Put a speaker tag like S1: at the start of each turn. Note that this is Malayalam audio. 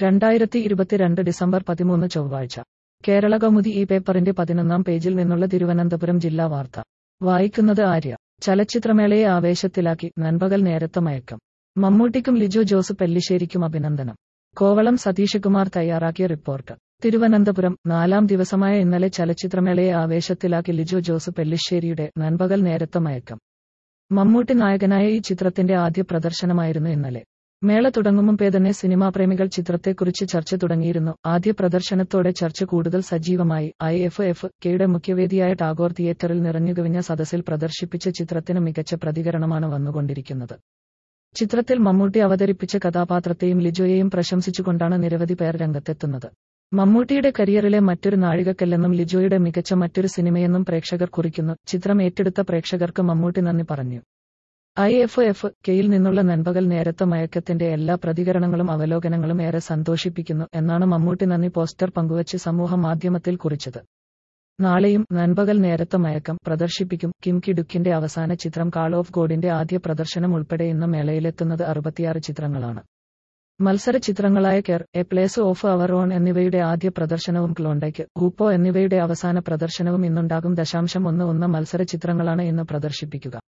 S1: രണ്ടായിരത്തി ഇരുപത്തിരണ്ട് ഡിസംബർ പതിമൂന്ന് ചൊവ്വാഴ്ച കേരള കൗമുദി ഈ പേപ്പറിന്റെ പതിനൊന്നാം പേജിൽ നിന്നുള്ള തിരുവനന്തപുരം ജില്ലാ വാർത്ത വായിക്കുന്നത് ആര്യ ചലച്ചിത്രമേളയെ ആവേശത്തിലാക്കി നൻപകൽ നേരത്തെ മയക്കം മമ്മൂട്ടിക്കും ലിജോ ജോസ് പെല്ലിശ്ശേരിക്കും അഭിനന്ദനം കോവളം സതീഷ് കുമാർ തയ്യാറാക്കിയ റിപ്പോർട്ട് തിരുവനന്തപുരം നാലാം ദിവസമായ ഇന്നലെ ചലച്ചിത്രമേളയെ ആവേശത്തിലാക്കി ലിജോ ജോസ് പെല്ലിശ്ശേരിയുടെ നൻപകൽ നേരത്തെ മയക്കം മമ്മൂട്ടി നായകനായ ഈ ചിത്രത്തിന്റെ ആദ്യ പ്രദർശനമായിരുന്നു ഇന്നലെ മേള തുടങ്ങും മുമ്പേ തന്നെ സിനിമാ പ്രേമികൾ ചിത്രത്തെക്കുറിച്ച് ചർച്ച തുടങ്ങിയിരുന്നു ആദ്യ പ്രദർശനത്തോടെ ചർച്ച കൂടുതൽ സജീവമായി ഐ എഫ് എഫ് കെയുടെ മുഖ്യവേദിയായ ടാഗോർ തിയേറ്ററിൽ നിറഞ്ഞുകവിഞ്ഞ സദസ്സിൽ പ്രദർശിപ്പിച്ച ചിത്രത്തിന് മികച്ച പ്രതികരണമാണ് വന്നുകൊണ്ടിരിക്കുന്നത് ചിത്രത്തിൽ മമ്മൂട്ടി അവതരിപ്പിച്ച കഥാപാത്രത്തെയും ലിജോയെയും പ്രശംസിച്ചുകൊണ്ടാണ് നിരവധി പേർ രംഗത്തെത്തുന്നത് മമ്മൂട്ടിയുടെ കരിയറിലെ മറ്റൊരു നാഴികക്കല്ലെന്നും ലിജോയുടെ മികച്ച മറ്റൊരു സിനിമയെന്നും പ്രേക്ഷകർ കുറിക്കുന്നു ചിത്രം ഏറ്റെടുത്ത പ്രേക്ഷകർക്ക് മമ്മൂട്ടി നന്ദി പറഞ്ഞു ഐ എഫ് എഫ് കെയിൽ നിന്നുള്ള നൻപകൽ നേരത്തെ മയക്കത്തിന്റെ എല്ലാ പ്രതികരണങ്ങളും അവലോകനങ്ങളും ഏറെ സന്തോഷിപ്പിക്കുന്നു എന്നാണ് മമ്മൂട്ടി നന്ദി പോസ്റ്റർ പങ്കുവച്ച് സമൂഹ മാധ്യമത്തിൽ കുറിച്ചത് നാളെയും നൻപകൽ നേരത്തെ മയക്കം പ്രദർശിപ്പിക്കും കിം കിഡുക്കിന്റെ അവസാന ചിത്രം കാൾ ഓഫ് ഗോഡിന്റെ ആദ്യ പ്രദർശനം ഉൾപ്പെടെ ഇന്ന് മേളയിലെത്തുന്നത് അറുപത്തിയാറ് ചിത്രങ്ങളാണ് മത്സര ചിത്രങ്ങളായ care a place of our own എന്നിവയുടെ ആദ്യ പ്രദർശനവും ക്ലോണ്ടയ്ക്ക് ഹൂപ്പോ എന്നിവയുടെ അവസാന പ്രദർശനവും ഇന്നുണ്ടാകും ദശാംശം ഒന്ന് ഒന്ന് മത്സര ചിത്രങ്ങളാണ് ഇന്ന് പ്രദർശിപ്പിക്കുക